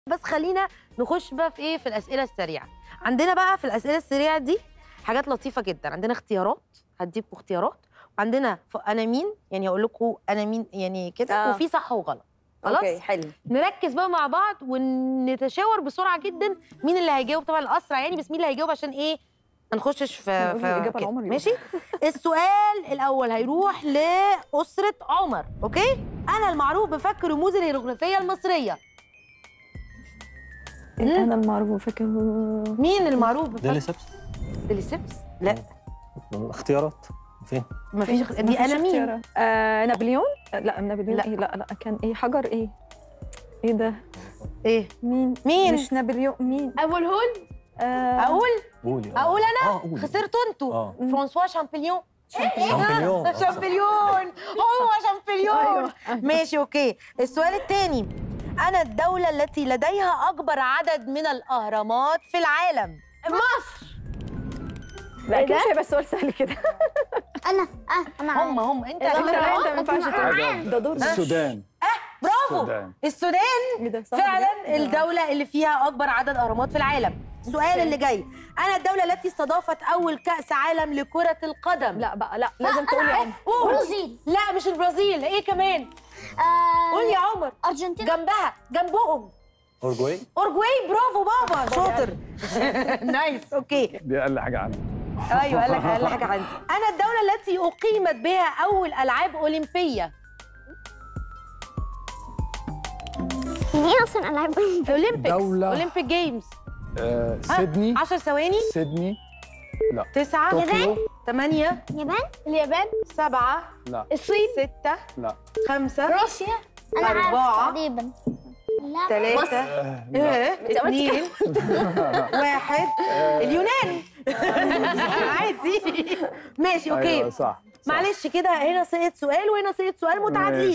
بس خلينا نخش بقى في ايه في الاسئله السريعه عندنا بقى في الاسئله السريعه دي حاجات لطيفه جدا عندنا اختيارات هديكوا اختيارات وعندنا ف- انا مين يعني هقول لكم انا مين يعني كده آه. وفي صح وغلط خلاص اوكي حلو نركز بقى مع بعض ونتشاور بسرعه جدا مين اللي هيجاوب طبعا الاسرع يعني بس مين اللي هيجاوب عشان ايه ما نخشش في, نقول في الإجابة كده. لعمر يوم. ماشي السؤال الاول هيروح لاسره عمر اوكي انا المعروف بفك رموز الهيروغليفيه المصريه مم. انا المعروف فاكر مين المعروف بفك ديلي سيبس ديليسيبس لا اختيارات فين؟ ما فيش اخ... دي انا مين آه نابليون لا نابليون لا. لا. ايه لا لا كان ايه حجر ايه ايه ده ايه مين مين؟ مش نابليون مين اول هول آه اقول قولي آه. اقول انا اه قولي خسرتوا انتوا اه فرانسوا شامبليون شامبليون آه. شامبليون هو شامبليون أيوة. ماشي اوكي السؤال الثاني انا الدولة التي لديها أكبر عدد من الأهرامات في العالم مصر لا كده مش هيبقى السؤال سهل كده انا اه انا هم هم أنت انت أنت لا أهو. انت ما ينفعش تقول ده دور السودان برافو السودان السودان ايه ده صح فعلا بجد؟ الدولة اللي فيها أكبر عدد أهرامات في العالم السؤال اللي جاي أنا الدولة التي استضافت أول كأس عالم لكرة القدم لا بقى لا لازم تقول يا عمر قول برازيل لا مش البرازيل إيه كمان آه قول يا عمر ارجنتين جنبها جنبهم اورجواي اورجواي برافو بابا شاطر نايس اوكي دي اقل حاجه عندي ايوه قال لك اقل حاجه عندي انا الدوله التي اقيمت بها اول العاب اولمبيه يعني ايه اصلا العاب اولمبيكس دولة. اولمبيك جيمز آه سيدني 10 ثواني سيدني 9 طوكيو 8 اليابان اليابان 7 لا الصين 6 لا 5 روسيا انا عارف أربعة. تقريبا لا 3 آه لا. ايه 2 1 اليونان عادي ماشي اوكي ايوه صح, صح. معلش كده هنا سقط سؤال وهنا سقط سؤال متعادلين